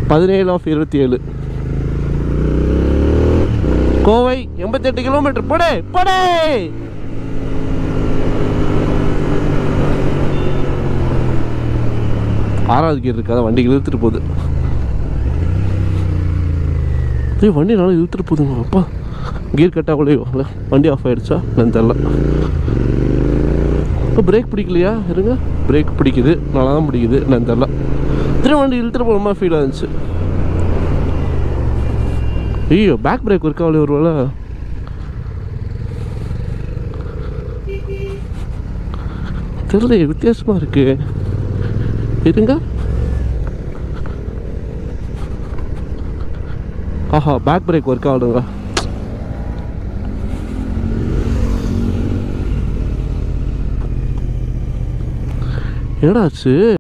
பதினேழு ஆஃப் இருபத்தி ஏழு கோவை எண்பத்தெட்டு கிலோமீட்டர் போடே போடே ஆறாவது கியர் இருக்காத வண்டி இழுத்துட்டு போகுது ஏய் வண்டி நல்லா இழுத்துட்டு போகுதுங்க அப்பா கியர் கட்டா கூட வண்டி ஆஃப் ஆயிடுச்சா என்னன்னு தெரில இப்போ பிரேக் பிடிக்கலையா இருங்க பிரேக் பிடிக்குது நல்லா தான் பிடிக்குது என்னன்னு தெரில திரும்ப வண்டி இழுத்துட்டு போகிற மாதிரி ஃபீல் ஆச்சு ஐயோ பேக் பிரேக் ஒர்க் ஆகல ஒரு வேளை தெரியல வித்தியாசமாக இருக்கு இருங்க ஆஹா பேக் பிரேக் ஒர்க் ஆகுதுங்க என்னடா ஆச்சு